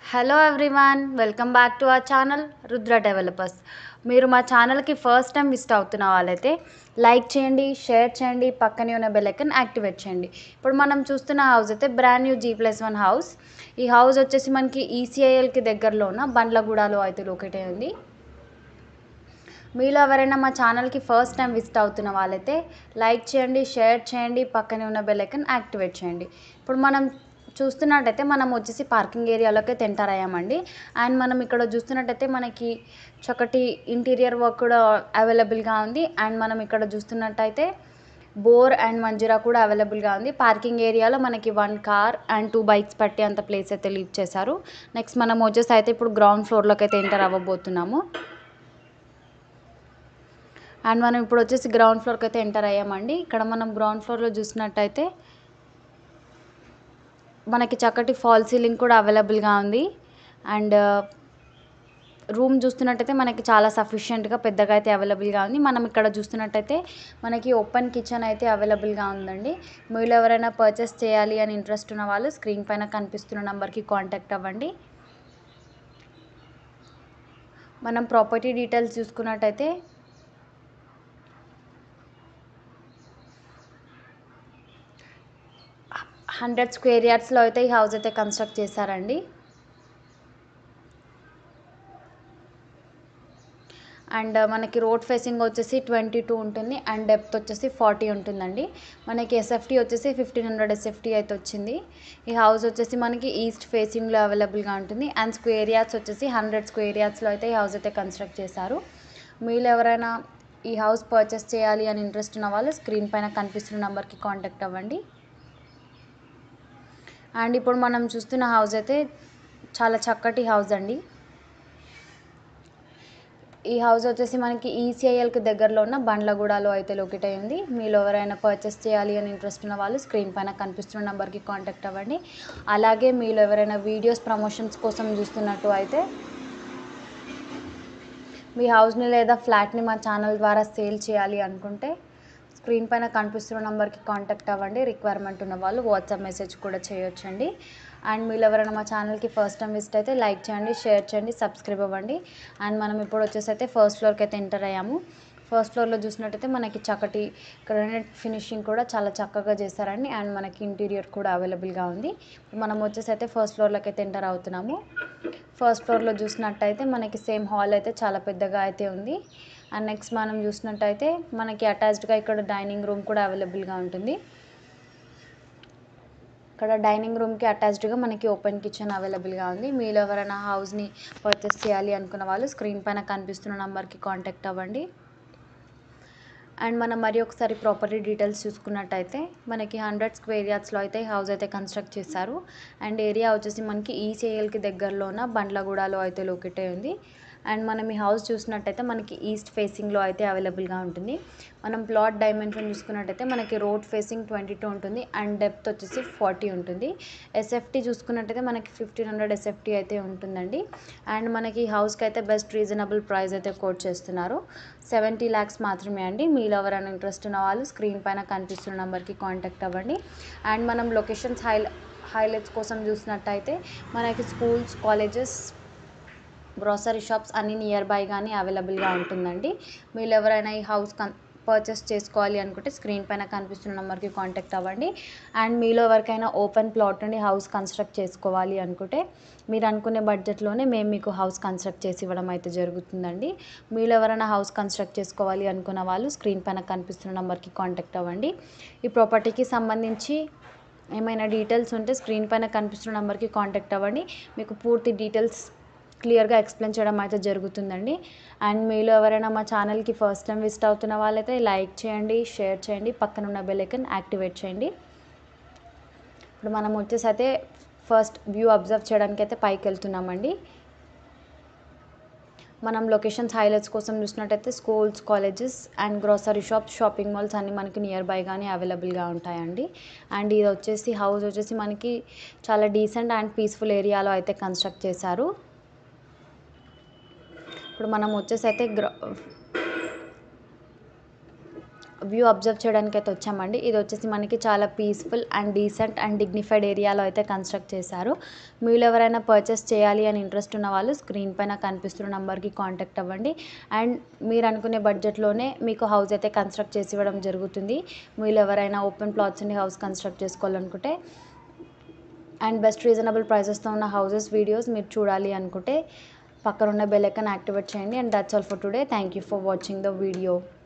hello everyone welcome back to our channel Rudra developers మీరు మా ఛానల్కి ఫస్ట్ టైం విజిట్ అవుతున్న వాళ్ళైతే లైక్ చేయండి షేర్ చేయండి పక్కనే ఉన్న బెల్ ఐకన్ యాక్టివేట్ చేయండి ఇప్పుడు మనం చూస్తున్న హౌస్ అయితే brand new G plus one house ఈ హౌస్ వచ్చేసి మనకి ఈసీఐఎల్కి దగ్గరలో ఉన్న బండ్లగూడలో అయితే లొకేట్ అయి ఉంది మీలో ఎవరైనా మా ఛానల్కి ఫస్ట్ టైం విజిట్ అవుతున్న వాళ్ళైతే లైక్ చేయండి షేర్ చేయండి పక్కనే ఉన్న బెల్ ఐకన్ యాక్టివేట్ చేయండి ఇప్పుడు మనం చూస్తున్నట్టయితే మనం వచ్చేసి పార్కింగ్ ఏరియాలోకి అయితే ఎంటర్ అయ్యామండి అండ్ మనం ఇక్కడ చూస్తున్నట్టయితే మనకి చక్కటి ఇంటీరియర్ వర్క్ కూడా అవైలబుల్గా ఉంది అండ్ మనం ఇక్కడ చూస్తున్నట్టయితే బోర్ అండ్ మంజీరా కూడా అవైలబుల్గా ఉంది పార్కింగ్ ఏరియాలో మనకి one car and two bikes పట్టే అంత ప్లేస్ అయితే లీవ్ చేశారు నెక్స్ట్ మనం వచ్చేసి అయితే ఇప్పుడు గ్రౌండ్ ఫ్లోర్లోకి అయితే ఎంటర్ అవ్వబోతున్నాము అండ్ మనం ఇప్పుడు వచ్చేసి గ్రౌండ్ ఫ్లోర్కి అయితే ఎంటర్ అయ్యామండి ఇక్కడ మనం గ్రౌండ్ ఫ్లోర్లో చూసినట్టయితే మనకి చక్కటి ఫాల్ సీలింగ్ కూడా అవైలబుల్గా ఉంది అండ్ రూమ్ చూస్తున్నట్టయితే మనకి చాలా సఫిషియెంట్గా పెద్దగా అయితే అవైలబుల్గా ఉంది మనం ఇక్కడ చూస్తున్నట్టయితే మనకి ఓపెన్ కిచెన్ అయితే అవైలబుల్గా ఉందండి మీరు ఎవరైనా పర్చేస్ చేయాలి అని ఇంట్రెస్ట్ ఉన్న వాళ్ళు స్క్రీన్ పైన కనిపిస్తున్న నెంబర్కి కాంటాక్ట్ అవ్వండి మనం ప్రాపర్టీ డీటెయిల్స్ చూసుకున్నట్టయితే హండ్రెడ్ స్క్వేర్ యార్డ్స్లో అయితే ఈ హౌస్ అయితే కన్స్ట్రక్ట్ చేశారండి అండ్ మనకి రోడ్ ఫేసింగ్ వచ్చేసి ట్వంటీ టూ ఉంటుంది అండ్ డెప్త్ వచ్చేసి ఫార్టీ ఉంటుందండి మనకి ఎస్ఎఫ్టీ వచ్చేసి ఫిఫ్టీన్ హండ్రెడ్ ఎస్ఎఫ్టీ అయితే వచ్చింది ఈ హౌస్ వచ్చేసి మనకి ఈస్ట్ ఫేసింగ్లో అవైలబుల్గా ఉంటుంది అండ్ స్క్వేర్ యార్డ్స్ వచ్చేసి హండ్రెడ్ స్క్వేర్ యార్డ్స్లో అయితే ఈ హౌస్ అయితే కన్స్ట్రక్ట్ చేశారు మీరు ఎవరైనా ఈ హౌస్ పర్చేస్ చేయాలి అని ఇంట్రెస్ట్ ఉన్న వాళ్ళు స్క్రీన్ పైన కనిపిస్తున్న నెంబర్కి కాంటాక్ట్ అవ్వండి అండ్ ఇప్పుడు మనం చూస్తున్న హౌస్ అయితే చాలా చక్కటి హౌస్ అండి ఈ హౌస్ వచ్చేసి మనకి ఈసీఐఎల్కి దగ్గరలో ఉన్న బండ్లగూడలో అయితే లొకేట్ అయ్యింది మీలో ఎవరైనా పర్చేస్ చేయాలి అని ఇంట్రెస్ట్ ఉన్న వాళ్ళు స్క్రీన్ పైన కనిపిస్తున్న నెంబర్కి కాంటాక్ట్ అవ్వండి అలాగే మీలో ఎవరైనా వీడియోస్ ప్రమోషన్స్ కోసం చూస్తున్నట్టు అయితే మీ హౌస్ని లేదా ఫ్లాట్ని మా ఛానల్ ద్వారా సేల్ చేయాలి అనుకుంటే స్క్రీన్ పైన కనిపిస్తున్న నెంబర్కి కాంటాక్ట్ అవ్వండి రిక్వైర్మెంట్ ఉన్న వాళ్ళు వాట్సాప్ మెసేజ్ కూడా చేయొచ్చండి అండ్ మీరు ఎవరైనా మా ఛానల్కి ఫస్ట్ టైం విజిట్ అయితే లైక్ చేయండి షేర్ చేయండి సబ్స్క్రైబ్ అవ్వండి అండ్ మనం ఇప్పుడు వచ్చేసి అయితే ఫస్ట్ ఫ్లోర్కి అయితే ఎంటర్ అయ్యాము ఫస్ట్ ఫ్లోర్లో చూసినట్టయితే మనకి చక్కటి గ్రానైట్ ఫినిషింగ్ కూడా చాలా చక్కగా చేశారండి అండ్ మనకి ఇంటీరియర్ కూడా అవైలబుల్గా ఉంది మనం వచ్చేసి అయితే ఫస్ట్ ఫ్లోర్లోకి అయితే ఎంటర్ అవుతున్నాము ఫస్ట్ ఫ్లోర్లో చూసినట్టయితే మనకి సేమ్ హాల్ అయితే చాలా పెద్దగా అయితే ఉంది అండ్ నెక్స్ట్ మనం చూసినట్టయితే మనకి అటాచ్డ్గా ఇక్కడ డైనింగ్ రూమ్ కూడా అవైలబుల్గా ఉంటుంది ఇక్కడ డైనింగ్ రూమ్కి అటాచ్డ్గా మనకి ఓపెన్ కిచెన్ అవైలబుల్గా ఉంది మీలో ఎవరైనా హౌస్ని పర్చేస్ చేయాలి అనుకున్న వాళ్ళు స్క్రీన్ పైన కనిపిస్తున్న నెంబర్కి కాంటాక్ట్ అవ్వండి అండ్ మనం మరి ఒకసారి ప్రాపర్టీ డీటెయిల్స్ చూసుకున్నట్టయితే మనకి హండ్రెడ్ స్క్వేర్ యార్డ్స్లో అయితే హౌస్ అయితే కన్స్ట్రక్ట్ చేశారు అండ్ ఏరియా వచ్చేసి మనకి ఈసీఎల్కి దగ్గరలోన బండ్లగూడలో అయితే లొకేట్ అయి ఉంది అండ్ మనం ఈ హౌస్ చూసినట్టయితే మనకి ఈస్ట్ ఫేసింగ్లో అయితే అవైలబుల్గా ఉంటుంది మనం ప్లాట్ డైమెన్షన్ చూసుకున్నట్టయితే మనకి రోడ్ ఫేసింగ్ ట్వంటీ టూ ఉంటుంది అండ్ డెప్త్ వచ్చేసి ఫార్టీ ఉంటుంది ఎస్ఎఫ్టీ చూసుకున్నట్టయితే మనకి ఫిఫ్టీన్ హండ్రెడ్ ఎస్ఎఫ్టీ అయితే ఉంటుందండి అండ్ మనకి ఈ హౌస్కి అయితే బెస్ట్ రీజనబుల్ ప్రైస్ అయితే కోట్ చేస్తున్నారు సెవెంటీ ల్యాక్స్ మాత్రమే అండి మీలో ఎవరైనా ఇంట్రెస్ట్ ఉన్న వాళ్ళు స్క్రీన్ పైన కనిపిస్తున్న నెంబర్కి కాంటాక్ట్ అవ్వండి అండ్ మనం లొకేషన్స్ హై హైలైట్స్ కోసం చూసినట్టయితే మనకి స్కూల్స్ కాలేజెస్ గ్రోసరీ షాప్స్ అన్నీ నియర్ బై కానీ అవైలబుల్గా ఉంటుందండి మీరు ఎవరైనా ఈ హౌస్ కన్ పర్చేస్ చేసుకోవాలి అనుకుంటే స్క్రీన్ పైన కనిపిస్తున్న నెంబర్కి కాంటాక్ట్ అవ్వండి అండ్ మీలో ఎవరికైనా ఓపెన్ ప్లాట్ నుండి హౌస్ కన్స్ట్రక్ట్ చేసుకోవాలి అనుకుంటే మీరు అనుకునే బడ్జెట్లోనే మేము మీకు హౌస్ కన్స్ట్రక్ట్ చేసి ఇవ్వడం అయితే జరుగుతుందండి మీలో ఎవరైనా హౌస్ కన్స్ట్రక్ట్ చేసుకోవాలి అనుకున్న వాళ్ళు స్క్రీన్ పైన కనిపిస్తున్న నెంబర్కి కాంటాక్ట్ అవ్వండి ఈ ప్రాపర్టీకి సంబంధించి ఏమైనా డీటెయిల్స్ ఉంటే స్క్రీన్ పైన కనిపిస్తున్న నెంబర్కి కాంటాక్ట్ అవ్వండి మీకు పూర్తి డీటెయిల్స్ క్లియర్గా ఎక్స్ప్లెయిన్ చేయడం అయితే జరుగుతుందండి అండ్ మీలో ఎవరైనా మా ఛానల్కి ఫస్ట్ టైం విజిట్ అవుతున్న వాళ్ళైతే లైక్ చేయండి షేర్ చేయండి పక్కన ఉన్న బెల్ ఐకన్ యాక్టివేట్ చేయండి ఇప్పుడు మనం వచ్చేసి అయితే ఫస్ట్ వ్యూ అబ్జర్వ్ చేయడానికి అయితే పైకి వెళ్తున్నామండి మనం లొకేషన్స్ హైలైట్స్ కోసం చూసినట్టయితే schools colleges and grocery shops shopping malls అన్నీ మనకి నియర్ బై కానీ అవైలబుల్గా ఉంటాయండి అండ్ ఇది వచ్చేసి హౌస్ వచ్చేసి మనకి చాలా డీసెంట్ అండ్ పీస్ఫుల్ ఏరియాలో అయితే కన్స్ట్రక్ట్ చేశారు ఇప్పుడు మనం వచ్చేసి అయితే గ్ర వ్యూ అబ్జర్వ్ చేయడానికి అయితే వచ్చామండి ఇది వచ్చేసి మనకి చాలా peaceful and decent and dignified ఏరియాలో అయితే కన్స్ట్రక్ట్ చేశారు మీరు ఎవరైనా పర్చేస్ చేయాలి అని ఇంట్రెస్ట్ ఉన్న వాళ్ళు స్క్రీన్ పైన కనిపిస్తున్న నెంబర్కి కాంటాక్ట్ అవ్వండి అండ్ మీరు అనుకునే బడ్జెట్లోనే మీకు హౌస్ అయితే కన్స్ట్రక్ట్ చేసి ఇవ్వడం జరుగుతుంది మీరు ఎవరైనా ఓపెన్ ప్లాట్స్ అండి హౌస్ కన్స్ట్రక్ట్ చేసుకోవాలనుకుంటే అండ్ బెస్ట్ రీజనబుల్ ప్రైసెస్తో ఉన్న హౌసెస్ వీడియోస్ మీరు చూడాలి అనుకుంటే పక్కన ఉన్న బెల్ ఐకాన్ యాక్టివేట్ చేయండి and that's all for today thank you for watching the video